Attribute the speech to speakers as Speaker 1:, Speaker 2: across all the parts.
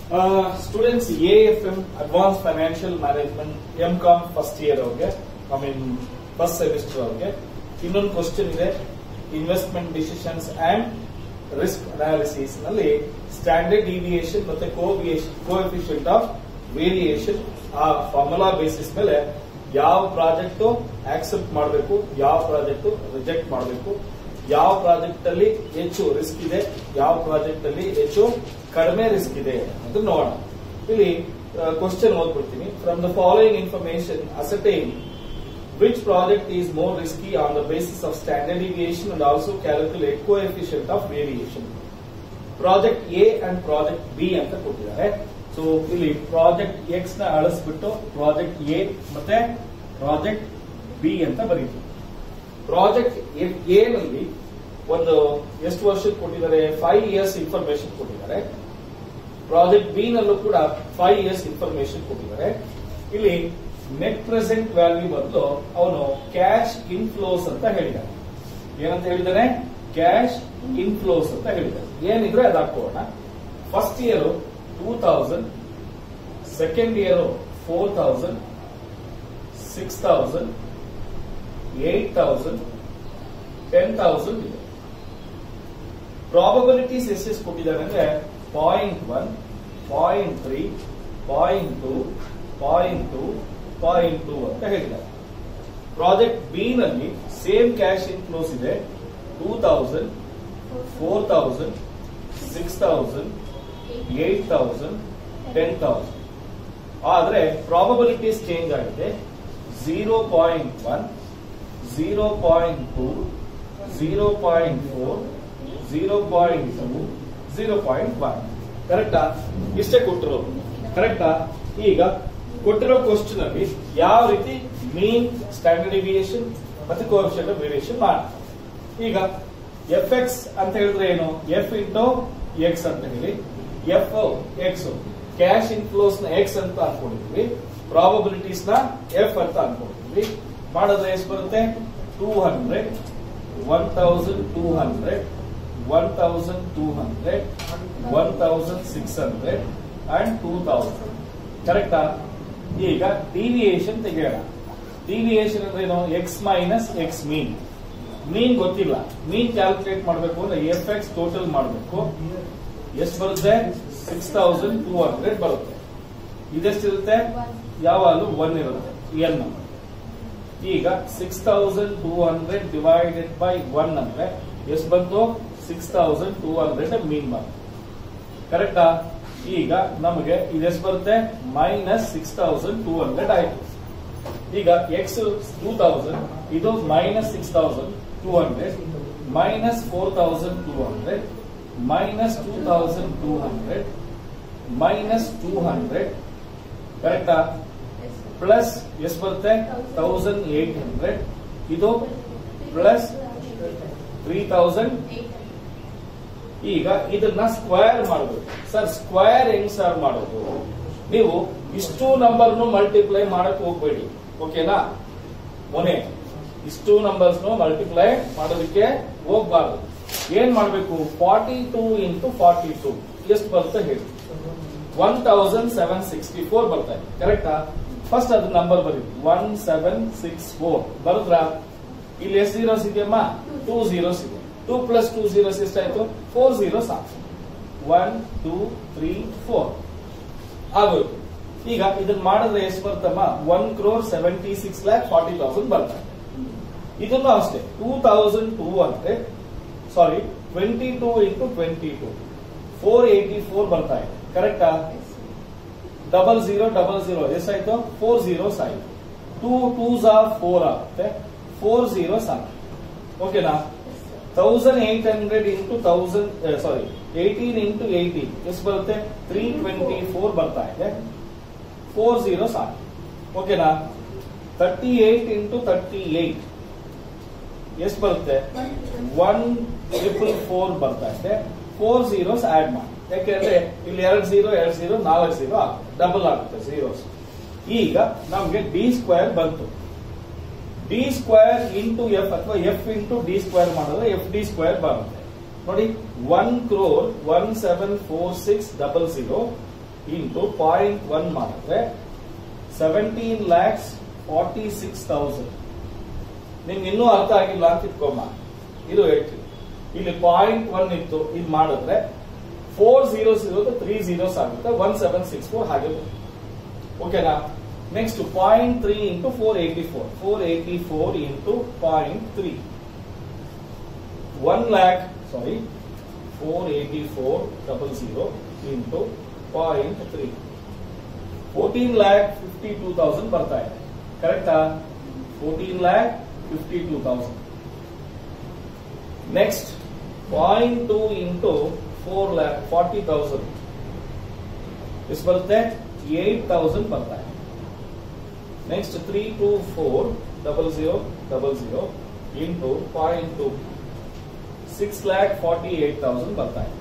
Speaker 1: Students A F M advance financial management M com first year ಅವ್ರಿಗೆ I mean first semester ಅವ್ರಿಗೆ ಇನ್ನೊಂದು question ಇದೆ investment decisions and risk analysis ನಲ್ಲಿ standard deviation ಮತ್ತೆ coefficient of variation ಆ formula basis ಮೇಲೆ ಯಾವ project accept ಮಾಡಬೇಕು ಯಾವ ಪ್ರಾಜೆಕ್ಟ್ ರಿಜೆಕ್ಟ್ ಮಾಡಬೇಕು ಯಾವ ಪ್ರಾಜೆಕ್ಟ್ ಅಲ್ಲಿ ಹೆಚ್ಚು ರಿಸ್ಕ್ ಇದೆ ಯಾವ ಪ್ರಾಜೆಕ್ಟ್ ಅಲ್ಲಿ ಹೆಚ್ಚು ಕಡಿಮೆ ರಿಸ್ಕ್ ಇದೆ ಅಂತ ನೋಡೋಣ ಇಲ್ಲಿ ಕ್ವಶನ್ ಓದ್ಬಿಡ್ತೀನಿ from the following information ascertain which project is more risky on the basis of standard deviation and also calculate coefficient of variation. Project A and project B ಅಂತ ಕೊಟ್ಟಿದ್ದಾರೆ ಸೊ ಇಲ್ಲಿ ಪ್ರಾಜೆಕ್ಟ್ ಎಕ್ಸ್ ನ ಅಳಿಸ್ಬಿಟ್ಟು project A ಮತ್ತೆ project B ಅಂತ ಬರೀತೀವಿ project A ನಲ್ಲಿ ಒಂದು ಎಷ್ಟು ವರ್ಷಕ್ಕೆ ಕೊಟ್ಟಿದ್ದಾರೆ ಫೈವ್ ಇಯರ್ಸ್ ಇನ್ಫಾರ್ಮೇಶನ್ ಕೊಟ್ಟಿದ್ದಾರೆ ಪ್ರಾಜೆಕ್ಟ್ ಬಿ ನಲ್ಲೂ ಕೂಡ ಫೈವ್ ಇಯರ್ಸ್ ಇನ್ಫಾರ್ಮೇಶನ್ ಕೊಟ್ಟಿದ್ದಾರೆ ಇಲ್ಲಿ ನೆಟ್ ಪ್ರೆಸೆಂಟ್ ವ್ಯಾಲ್ಯೂ ಬದಲು ಅವನು ಕ್ಯಾಶ್ ಇನ್ಫ್ಲೋಸ್ ಅಂತ ಹೇಳಿದ್ದಾನೆ ಏನಂತ ಹೇಳಿದ್ದಾನೆ ಕ್ಯಾಶ್ ಇನ್ಫ್ಲೋಸ್ ಅಂತ ಹೇಳಿದ್ದಾರೆ ಏನಿದ್ರೆ ಅದು ಹಾಕೋಣ first year two thousand second year four thousand six thousand eight thousand ten thousand ಇದೆ ಪ್ರಾಬಬಿಲಿಟೀಸ್ ಎಷ್ಟೆಷ್ಟು ಕೊಟ್ಟಿದ್ದಾರೆ ಅಂದ್ರೆ point one point three point two point two point two ಅಂತ ಹೇಳಿದ್ದಾರೆ ಪ್ರಾಜೆಕ್ಟ್ ಬಿ ನಲ್ಲಿ ಸೇಮ್ ಕ್ಯಾಶ್ ಇನ್ಫ್ಲೋಸ್ ಇದೆ two thousand four thousand six thousand eight thousand ten thousand ಆದ್ರೆ probabilities change ಆಗಿದೆ zero point one zero point two zero point four zero point two zero point one ಕರೆಕ್ಟಾ ಇಷ್ಟೇ ಕೊಟ್ಟರು ಕರೆಕ್ಟಾ ಈಗ ಕೊಟ್ಟಿರೋ ಕ್ವಶನ್ ಅಲ್ಲಿ ಯಾವ ರೀತಿ ಮೀನ್ ಸ್ಟ್ಯಾಂಡರ್ಡ್ ಡಿವಿಯೇಷನ್ ಮತ್ತೆ ಕೋಎಫಿಷಿಯಂಟ್ ಆಫ್ ವೇರಿಯೇಷನ್ ಮಾಡಿ ಈಗ ಎಫ್ ಎಕ್ಸ್ ಅಂತ ಹೇಳಿದ್ರೆ ಏನು ಎಫ್ ಇಂಟು ಎಕ್ಸ್ ಅಂತ ಹೇಳಿ ಎಫ್ ಎಕ್ಸ್ ಕ್ಯಾಶ್ ಇನ್ಫ್ಲೋಸ್ ನ ಎಕ್ಸ್ ಅಂತ ಅನ್ಕೊಂಡಿದ್ವಿ ಪ್ರಾಬಬಿಲಿಟೀಸ್ ನ ಎಫ್ ಅಂತ ಅನ್ಕೊಂಡಿದ್ವಿ ಮಾಡಿದ್ರೆ ಎಷ್ಟು ಬರುತ್ತೆ two hundred one thousand two hundred one thousand two hundred one thousand six hundred and two thousand ಕರೆಕ್ಟಾ ಈಗ ಡಿವಿಯೇಷನ್ ತೆಗೆಯೋಣ ಡಿವಿಯೇಷನ್ ಅಂದ್ರೆ ಏನು X minus X mean mean ಗೊತ್ತಿಲ್ಲ ಮೀನ್ ಕ್ಯಾಲ್ಕುಲೇಟ್ ಮಾಡಬೇಕು ಅಂದ್ರೆ ಎಫ್ ಎಕ್ಸ್ ಟೋಟಲ್ ಮಾಡಬೇಕು ಎಷ್ಟು ಬರುತ್ತೆ ಸಿಕ್ಸ್ ತೌಸಂಡ್ ಟೂ ಹಂಡ್ರೆಡ್ ಬರುತ್ತೆ ಇದೆಷ್ಟಿರುತ್ತೆ ಯಾವಾಗಲೂ ಒನ್ ಇರುತ್ತೆ ಎನ್ ಈಗ six thousand two hundred divided by one ಅಂದ್ರೆ ಎಷ್ಟು ಬಂತು six thousand two hundred mean ಬಂತು ಕರೆಕ್ಟಾ ಈಗ ನಮಗೆ ಇದೆಷ್ಟು ಬರುತ್ತೆ minus six thousand two hundred ಆಯ್ತು ಈಗ ಎಕ್ಸ್ ಟೂ ತೌಸಂಡ್ ಇದು minus six thousand two hundred minus four thousand two hundred minus two thousand two hundred minus two hundred ಕರೆಕ್ಟಾ ಪ್ಲಸ್ ಎಷ್ಟು ಬರುತ್ತೆ ತೌಸಂಡ್ ಏಟ್ ಹಂಡ್ರೆಡ್ ಇದು ಪ್ಲಸ್ ತ್ರೀ ತೌಸಂಡ್ ಈಗ ಇದನ್ನ square ಮಾಡಬೇಕು ಸರ್ ಸ್ಕ್ವೇರ್ ಹೆಂಗ್ sir ಮಾಡೋದು ನೀವು ಇಷ್ಟು ನಂಬರ್ನು ಮಲ್ಟಿಪ್ಲೈ ಮಾಡಕ್ ಹೋಗ್ಬೇಡಿ ಓಕೆನಾ ಮೊನೆ ಇಷ್ಟು ನಂಬರ್ಸ್ ಮಲ್ಟಿಪ್ಲೈ ಮಾಡೋದಕ್ಕೆ ಹೋಗ್ಬಾರ್ದು ಏನ್ ಮಾಡಬೇಕು forty two into forty two ಎಷ್ಟು ಬರುತ್ತೆ ಹೇಳಿ one thousand seven sixty four ಬರ್ತಾ ಇದೆ ಕರೆಕ್ಟಾ ಫಸ್ಟ್ ಅದು ನಂಬರ್ ಬರೀ ಒನ್ ಸೆವೆನ್ ಸಿಕ್ಸ್ ಫೋರ್ ಬರುದ್ರಾ ಇಲ್ಲಿ ಎಷ್ಟು ಜೀರೋಸ್ ಇದೆಯಮ್ಮ ಟೂ ಜೀರೋಸ್ ಇದೆ ಟೂ ಪ್ಲಸ್ ಟೂ ಜೀರೋಸ್ ಎಷ್ಟಾಯ್ತು ಫೋರ್ ಜೀರೋಸ್ ಆಯ್ತು ಒನ್ ಟೂ ತ್ರೀ ಫೋರ್ ಆಗೋಯ್ತು ಈಗ ಇದನ್ನ ಮಾಡಿದ್ರೆ ಎಷ್ಟು ಬರ್ತಮ್ಮ one crore seventy six lakh forty thousand ಬರ್ತದೆ ಇದನ್ನು ಅಷ್ಟೇ two thousand two hundred sorry twenty two into twenty two four eighty four ಬರ್ತಾ ಇದೆ ಕರೆಕ್ಟಾ ಡಬಲ್ ಜೀರೋ ಡಬಲ್ ಜೀರೋ ಎಷ್ಟಾಯ್ತು ಫೋರ್ ಜೀರೋಸ್ ಆಯ್ತು ಟೂ ಟೂಸ್ ಆರ್ ಫೋರ್ ಆಗುತ್ತೆ ಫೋರ್ ಜೀರೋಸ್ ಆಗುತ್ತೆ ಓಕೆನಾ thousand eight hundred into thousand sorry eighteen into eighteen ಎಷ್ಟು ಬರುತ್ತೆ ತ್ರೀ ಟ್ವೆಂಟಿ ಫೋರ್ ಬರ್ತಾ ಇದೆ ಫೋರ್ ಜೀರೋಸ್ ಆಗುತ್ತೆ ಓಕೆನಾ thirty eight into thirty eight ಎಷ್ಟು ಬರುತ್ತೆ ಒನ್ ಟ್ರಿಪಲ್ ಫೋರ್ ಬರ್ತಾ ಇದೆ ಫೋರ್ ಜೀರೋಸ್ ಆಡ್ ಮಾಡಿ ಯಾಕೆಂದ್ರೆ ಇಲ್ಲಿ ಎರಡು ಜೀರೋ ಎರಡು ಜೀರೋ ನಾಲ್ಕು ಜೀರೋ ಆಗುತ್ತೆ ಡಬಲ್ ಆಗುತ್ತೆ ಜೀರೋಸ್ ಈಗ ನಮ್ಗೆ ಡಿ ಸ್ಕ್ವೇರ್ ಬಂತು ಡಿ ಸ್ಕ್ವೇರ್ ಇಂಟು ಎಫ್ ಅಥವಾ ಎಫ್ ಇಂಟು ಡಿ ಸ್ಕ್ವೇರ್ ಮಾಡಿದ್ರೆ ಎಫ್ ಡಿ ಸ್ಕ್ವೇರ್ ಬರುತ್ತೆ ನೋಡಿ one crore one seven four six double zero into point one ಮಾಡಿದ್ರೆ seventeen lakhs forty six thousand ನಿಮ್ಗೆ ಇನ್ನೂ ಅರ್ಥ ಆಗಿಲ್ಲ ಅಂತ ಇಟ್ಕೊಮ್ಮ ಇದು ಹೇಳ್ತೀನಿ ಇಲ್ಲಿ ಪಾಯಿಂಟ್ ಒನ್ ಇತ್ತು ಇದು ಮಾಡಿದ್ರೆ ಫೋರ್ ಜೀರೋಸ್ ಇರೋದು ತ್ರೀ ಜೀರೋಸ್ ಆಗುತ್ತೆ ಒನ್ ಸೆವೆನ್ ಸಿಕ್ಸ್ ಫೋರ್ ಹಾಗೆ ಓಕೆನಾ next point three into four eighty four four eighty four into point three one lakh sorry four eighty four double zero into point three fourteen lakh fifty two thousand ಬರ್ತಾ ಇದೆ ಕರೆಕ್ಟಾ fourteen lakh fifty two thousand next point two into four lakh forty thousand ಎಷ್ಟು ಬರುತ್ತೆ eight thousand ಬರ್ತಾ ಇದೆ next three two four double zero double zero into point two six lakh forty eight thousand ಬರ್ತಾ ಇದೆ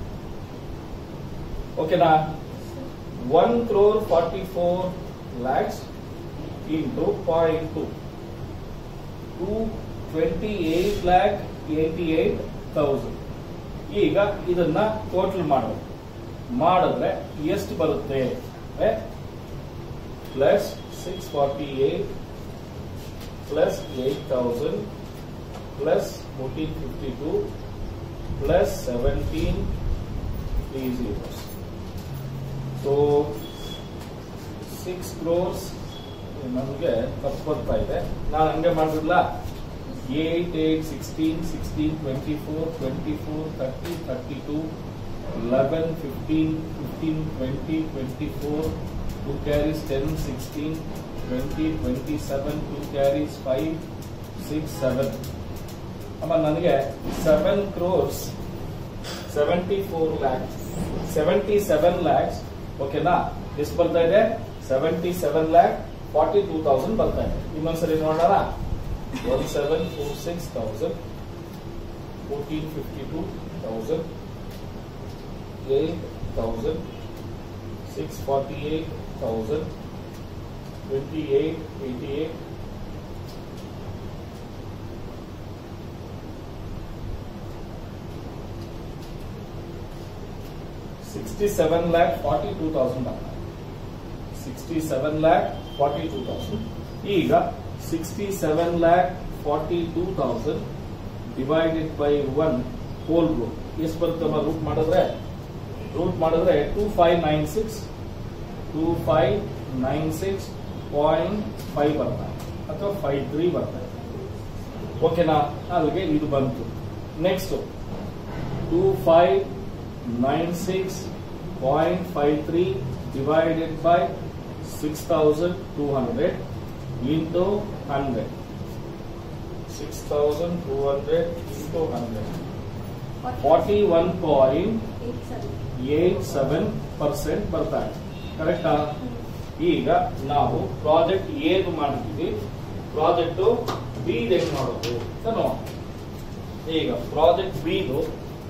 Speaker 1: ಓಕೆನಾ one crore forty four lakhs into point two two twenty eight lakh eighty eight thousand ಈಗ ಇದನ್ನ total ಮಾಡೋದು ಮಾಡಿದ್ರೆ ಎಷ್ಟು ಬರುತ್ತೆ plus six forty eight plus eight thousand plus fourteen fifty two plus seventeen three zeros so six crores ನಮಗೆ ತಪ್ಪು ಬರ್ತಾ ಇದೆ ನಾನು ಹಂಗೆ ಮಾಡಿಬಿಡ್ಲ eight eight sixteen sixteen twenty four twenty four thirty thirty two eleven fifteen fifteen twenty twenty four two carries ten sixteen twenty twenty seven two carries five six seven ಅಮ್ಮ ನನಗೆ seven crores seventy four lakhs seventy seven lakhs ಓಕೆನಾ ಎಷ್ಟು ಬರ್ತಾ ಇದೆ seventy seven lakh forty two thousand ಬರ್ತಾ ಇದೆ ಇನ್ನೊಂದ್ಸರಿ ನೋಡೋಣ one seven four six thousand fourteen fifty two thousand eight thousand six forty eight thousand twenty eight eighty eight sixty seven lakh forty two thousand sixty seven lakh forty two thousand ಈಗ sixty seven lakh forty two thousand divided by one whole group ಎಷ್ಟು ಬರುತ್ತಮ್ಮ root ಮಾಡಿದ್ರೆ root ಮಾಡಿದ್ರೆ two five nine six two five nine six point five ಬರ್ತಾ ಅಥವಾ five three ಬರ್ತಾ ಓಕೆನಾ ಅಲ್ಲಿಗೆ ಇದು ಬಂತು next two five nine six point five three divided by six thousand two hundred into hundred six thousand two hundred into hundred forty one point eight seven percent ಬರ್ತಾ ಇದೆ ಕರೆಕ್ಟಾ ಈಗ ನಾವು ಪ್ರಾಜೆಕ್ಟ್ ಏನು ಮಾಡಿದ್ವಿ ಪ್ರಾಜೆಕ್ಟ್ ಬಿ ಹೆಂಗ್ ಮಾಡೋದು ಅಂತ ನೋಡೋಣ ಈಗ ಪ್ರಾಜೆಕ್ಟ್ ಬಿದು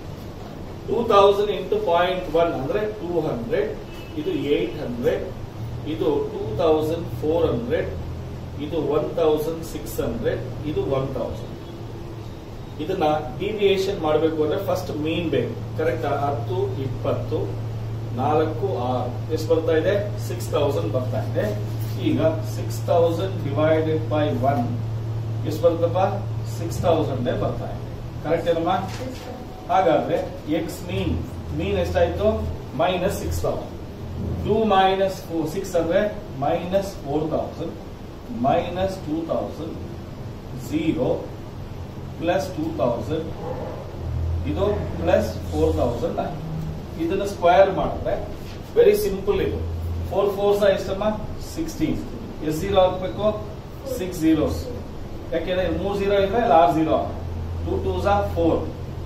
Speaker 1: two thousand into point one ಅಂದ್ರೆ ಟೂ ಹಂಡ್ರೆಡ್ ಇದು ಏಟ್ ಹಂಡ್ರೆಡ್ ಇದು ಟೂ ತೌಸಂಡ್ ಫೋರ್ ಹಂಡ್ರೆಡ್ ಇದು ಒನ್ ತೌಸಂಡ್ ಸಿಕ್ಸ್ ಹಂಡ್ರೆಡ್ ಇದು ಒನ್ ತೌಸಂಡ್ ಇದನ್ನ ಡಿವಿಯೇಷನ್ ಮಾಡಬೇಕು ಅಂದ್ರೆ ಫಸ್ಟ್ ಮೀನ್ ಬೇಕು ಕರೆಕ್ಟ್ ಹತ್ತು ಇಪ್ಪತ್ತು ನಾಲ್ಕು ಆರು ಎಷ್ಟು ಬರ್ತಾ ಇದೆ ಸಿಕ್ಸ್ ತೌಸಂಡ್ ಬರ್ತಾ ಇದೆ ಈಗ six thousand divided by one ಎಷ್ಟು ಬರ್ತಪ್ಪ ಸಿಕ್ಸ್ ತೌಸಂಡ್ ಬರ್ತಾ ಇದೆ ಕರೆಕ್ಟ್ ಏನಮ್ಮ ಹಾಗಾದ್ರೆ ಎಕ್ಸ್ ಮೀನ್ ಮೀನ್ ಎಷ್ಟಾಯ್ತು minus six thousand two minus four six ಅಂದ್ರೆ minus four thousand minus two thousand zero plus two thousand ಇದು ಪ್ಲಸ್ ಫೋರ್ ತೌಸಂಡ್ ಆಯ್ತು ಇದನ್ನ ಸ್ಕ್ವೇರ್ ಮಾಡಿದ್ರೆ ವೆರಿ ಸಿಂಪಲ್ ಇದು ಫೋರ್ ಫೋರ್ಸ್ ಎಷ್ಟಮ್ಮ ಸಿಕ್ಸ್ಟೀನ್ ಎಷ್ಟು ಜೀರೋ ಹಾಕ್ಬೇಕು ಸಿಕ್ಸ್ ಜೀರೋಸ್ ಯಾಕೆಂದ್ರೆ ಮೂರ್ ಜೀರೋ ಇದ್ರೆ ಇಲ್ಲಿ ಆರ್ ಜೀರೋ ಟೂ ಟೂ ಝಾ ಫೋರ್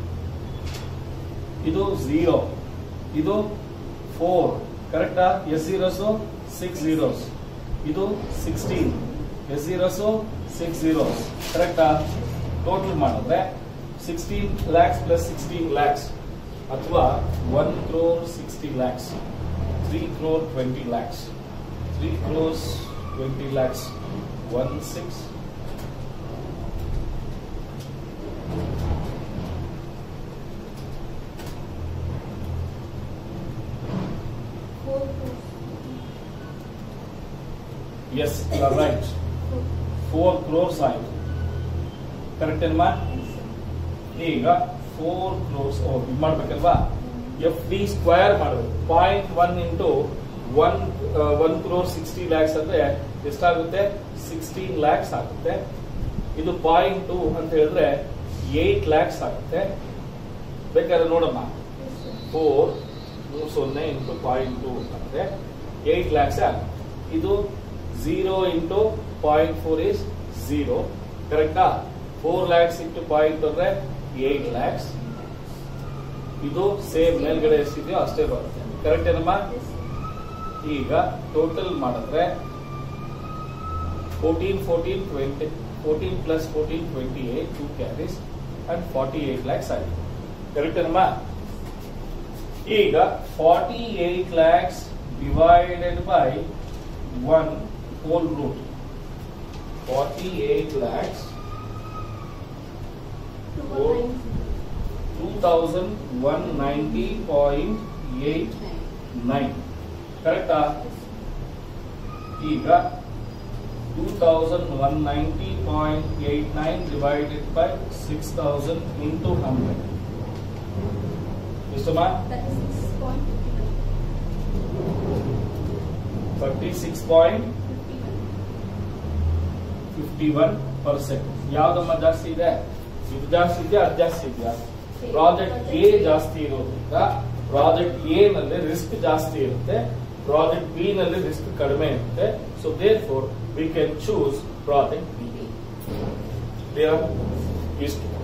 Speaker 1: ಇದು ಝೀರೋ ಇದು ಫೋರ್ ಕರೆಕ್ಟಾ ಎಸ್ ಜೀರೋಸ್ ಸಿಕ್ಸ್ ಜೀರೋಸ್ ಇದು sixteen yes zeros six zeros ಕರೆಕ್ಟಾ ಟೋಟಲ್ ಮಾಡಿದ್ರೆ sixteen lakhs plus sixteen lakhs ಅಥವಾ one crore sixty lakhs three crore twenty lakhs three crores twenty lakhs one six yes you are right four crores ಆಯ್ತು correct ಅಲ್ವಾ ಈಗ ಫೋರ್ ಕ್ರೋರ್ಸ್ ಇದು ಮಾಡ್ಬೇಕಲ್ವಾ ಎಫ್ ಡಿ ಸ್ಕ್ವೇರ್ ಮಾಡಬೇಕು point one into one one crore sixty lakhs ಅಂದ್ರೆ ಎಷ್ಟಾಗುತ್ತೆ ಸಿಕ್ಸ್ಟೀನ್ ಲ್ಯಾಕ್ಸ್ ಆಗುತ್ತೆ ಇದು ಪಾಯಿಂಟ್ ಟು ಅಂತ ಹೇಳಿದ್ರೆ ಏಟ್ ಲ್ಯಾಕ್ಸ್ ಆಗುತ್ತೆ ಬೇಕಾದ್ರೆ ನೋಡಮ್ಮ ಫೋರ್ ಮೂರು ಸೊನ್ನೆ ಇಂಟು ಪಾಯಿಂಟ್ ಟು ಅಂದ್ರೆ ಏಟ್ ಲ್ಯಾಕ್ಸ್ ಆಗುತ್ತೆ ಇದು zero into point four is zero ಕರೆಕ್ಟಾ ಫೋರ್ ಲ್ಯಾಕ್ಸ್ ಇಂಟು ಪಾಯಿಂಟ್ ಅಂದ್ರೆ ಏಟ್ ಲ್ಯಾಕ್ಸ್ ಇದು ಸೇಮ್ ಮೇಲ್ಗಡೆ ಎಷ್ಟಿದೆಯೋ ಅಷ್ಟೇ ಬರುತ್ತೆ ಕರೆಕ್ಟ್ ಏನಮ್ಮ ಈಗ ಟೋಟಲ್ ಮಾಡಿದ್ರೆ fourteen fourteen twenty fourteen plus fourteen twenty eight two carries and forty eight lakhs ಆಗಿದೆ ಕರೆಕ್ಟ್ ಏನಮ್ಮ ಈಗ forty eight lakhs divided by one whole root forty eight lakhs two thousand one ninety point eight nine ಕರೆಕ್ಟಾ ಈಗ two thousand one ninety point eight nine divided by six thousand into hundred ಎಷ್ಟಮ್ಮ thirty six point fifty one percent ಯಾವ್ದಮ್ಮ ಜಾಸ್ತಿ ಇದೆ ಇದು ಜಾಸ್ತಿ ಇದೆಯಾ ಅದು ಜಾಸ್ತಿ ಇದೆಯಾ ಪ್ರಾಜೆಕ್ಟ್ ಎ ಜಾಸ್ತಿ ಇರೋದ್ರಿಂದ ಪ್ರಾಜೆಕ್ಟ್ ಎ ನಲ್ಲಿ ರಿಸ್ಕ್ ಜಾಸ್ತಿ ಇರುತ್ತೆ ಪ್ರಾಜೆಕ್ಟ್ ಬಿ ನಲ್ಲಿ ರಿಸ್ಕ್ ಕಡಿಮೆ ಇರುತ್ತೆ so therefore we can choose project B clear ಇಷ್ಟು